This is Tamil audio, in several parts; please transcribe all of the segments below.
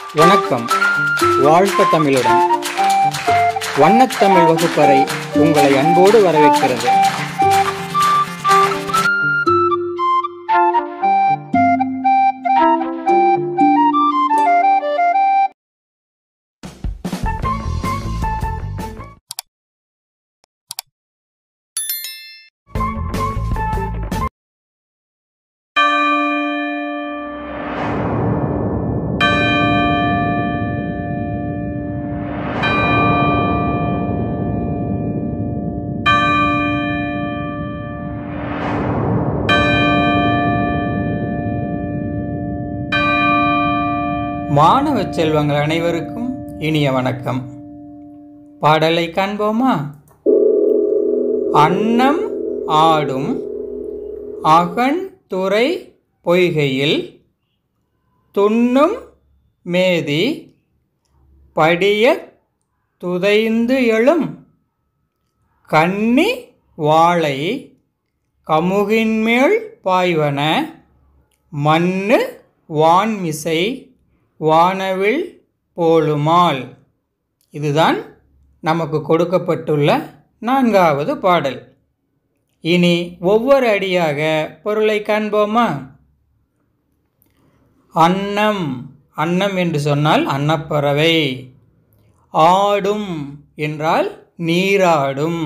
வணக்கம் வாழ்க தமிழுடன் வண்ணத்தமிழ் வகுப்பறை உங்களை அன்போடு வரவேற்கிறது மாணவ செல்வங்கள் அனைவருக்கும் இனிய வணக்கம் பாடலை காண்போமா அன்னம் ஆடும் அகன் துறை பொய்கையில் துண்ணும் மேதி படிய துதைந்து எழும் கன்னி வாழை கமுகின்மேல் பாய்வன மண்ணு வான்மிசை வானவில் போலுமால் இதுதான் நமக்கு கொடுக்கப்பட்டுள்ள நான்காவது பாடல் இனி ஒவ்வொரு அடியாக பொருளை காண்போமா அன்னம் அன்னம் என்று சொன்னால் அன்னப்பறவை ஆடும் என்றால் நீராடும்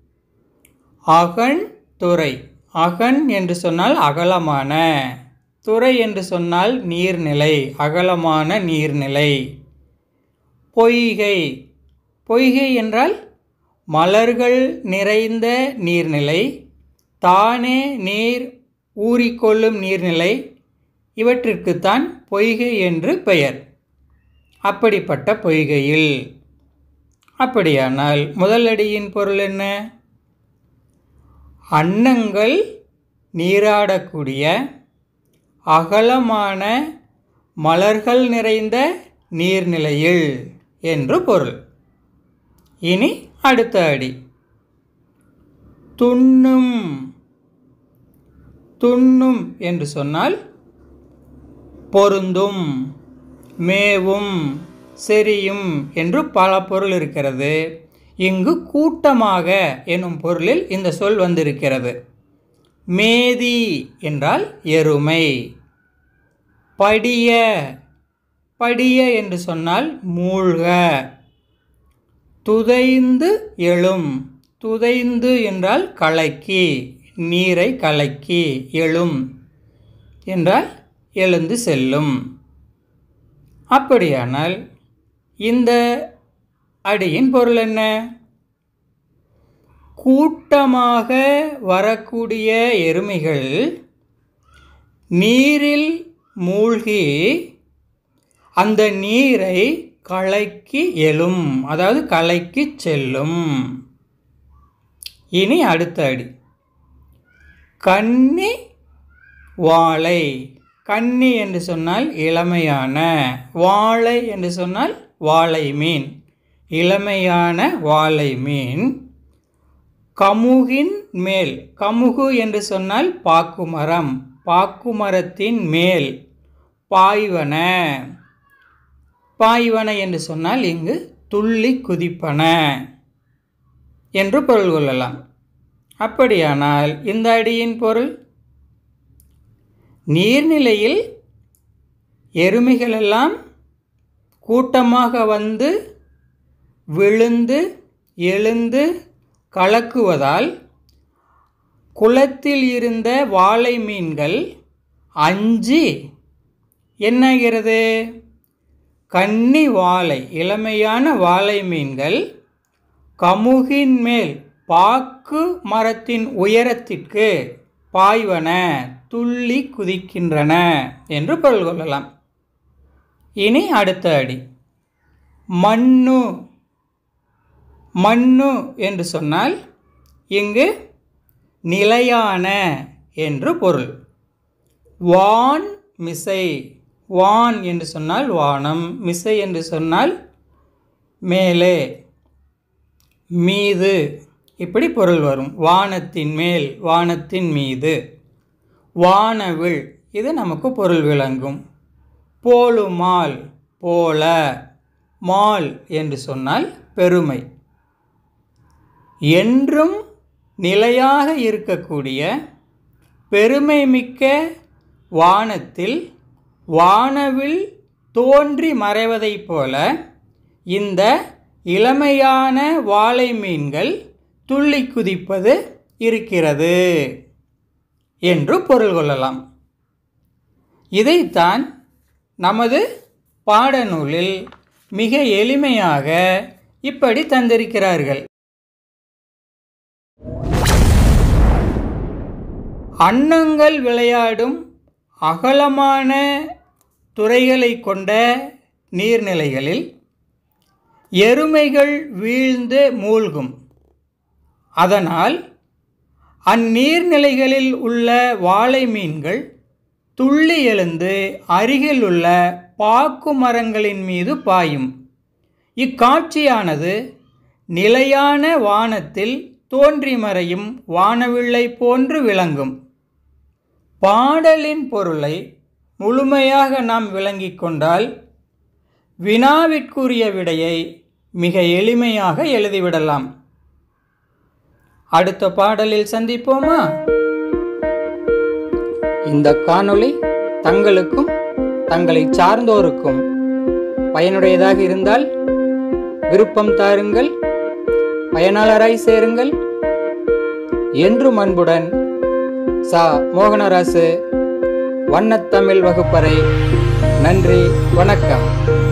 அகன் துறை அகன் என்று சொன்னால் அகலமான துறை என்று சொன்னால் நீர்நிலை அகலமான நீர்நிலை பொய்கை பொய்கை என்றால் மலர்கள் நிறைந்த நீர்நிலை தானே நீர் ஊறிக்கொள்ளும் நீர்நிலை இவற்றிற்குத்தான் பொய்கை என்று பெயர் அப்படிப்பட்ட பொய்கையில் அப்படியானால் முதலடியின் பொருள் என்ன அன்னங்கள் நீராடக்கூடிய அகலமான மலர்கள் நிறைந்த நீர்நிலையில் என்று பொருள் இனி அடுத்த அடி துண்ணும் துண்ணும் என்று சொன்னால் பொருந்தும் மேவும் செரியும் என்று பல பொருள் இருக்கிறது இங்கு கூட்டமாக எனும் பொருளில் இந்த சொல் வந்திருக்கிறது மேதி என்றால் எருமை படிய படிய என்று சொன்னால் மூழ்க துதைந்து எழும் துதைந்து என்றால் கலக்கி நீரை கலக்கி எழும் என்றால் எழுந்து செல்லும் அப்படியானால் இந்த அடியின் பொருள் என்ன கூட்டமாக வரக்கூடிய எருமைகள் நீரில் மூழ்கி அந்த நீரை கலக்கி எழும் அதாவது கலக்கி செல்லும் இனி அடுத்த அடி கன்னி வாழை கன்னி என்று சொன்னால் இளமையான வாழை என்று சொன்னால் வாழை மீன் இளமையான வாழை மீன் கமுகின் மேல் கமுகு என்று சொன்னால் பாக்குமரம் பாக்குமரத்தின் மேல் பாய்வன பாய்வன என்று சொன்னால் இங்கு துள்ளி குதிப்பன என்று பொருள் கொள்ளலாம் அப்படியானால் இந்த அடியின் பொருள் நீர்நிலையில் எருமைகளெல்லாம் கூட்டமாக வந்து விழுந்து எழுந்து கலக்குவதால் குளத்தில் இருந்த வாழை மீன்கள் அஞ்சி என்னாகிறது கன்னி வாழை இளமையான வாழை மீன்கள் கமுகின் மேல் பாக்கு மரத்தின் உயரத்திற்கு பாய்வன துள்ளி குதிக்கின்றன என்று பொருள் கொள்ளலாம் இனி அடுத்த அடி மண்ணு மண்ணு என்று சொன்னால் இங்கு நிலையான என்று பொருள் வான் மிசை வான் என்று சொன்னால் வானம் மிசை என்று சொன்னால் மேலே மீது இப்படி பொருள் வரும் வானத்தின் மேல் வானத்தின் மீது வானவில் இது நமக்கு பொருள் விளங்கும் போலுமால் போல மால் என்று சொன்னால் பெருமை என்றும் நிலையாக இருக்கக்கூடிய பெருமை மிக்க வானத்தில் வானவில் தோன்றி மறைவதைப் போல இந்த இளமையான வாளை மீன்கள் துள்ளி குதிப்பது இருக்கிறது என்று பொருள் கொள்ளலாம் இதைத்தான் நமது பாடநூலில் மிக எளிமையாக இப்படி தந்திருக்கிறார்கள் அன்னங்கள் விளையாடும் அகலமான துறைகளை கொண்ட நீர்நிலைகளில் எருமைகள் வீழ்ந்து மூழ்கும் அதனால் அந்நீர்நிலைகளில் உள்ள வாழை மீன்கள் துள்ளி எழுந்து அருகில் உள்ள பாக்கு மரங்களின் மீது பாயும் இக்காட்சியானது நிலையான வானத்தில் தோன்றி மறையும் வானவில்லை போன்று விளங்கும் பாடலின் பொருளை முழுமையாக நாம் விளங்கிக் கொண்டால் வினாவிற்குரிய விடையை மிக எளிமையாக எழுதிவிடலாம் அடுத்த பாடலில் சந்திப்போமா இந்த காணொளி தங்களுக்கும் தங்களை சார்ந்தோருக்கும் பயனுடையதாக இருந்தால் விருப்பம் தாருங்கள் பயனாளராய் சேருங்கள் என்றும் அன்புடன் சா மோகனராசு வண்ணத்தமிழ் வகுப்பறை நன்றி வணக்கம்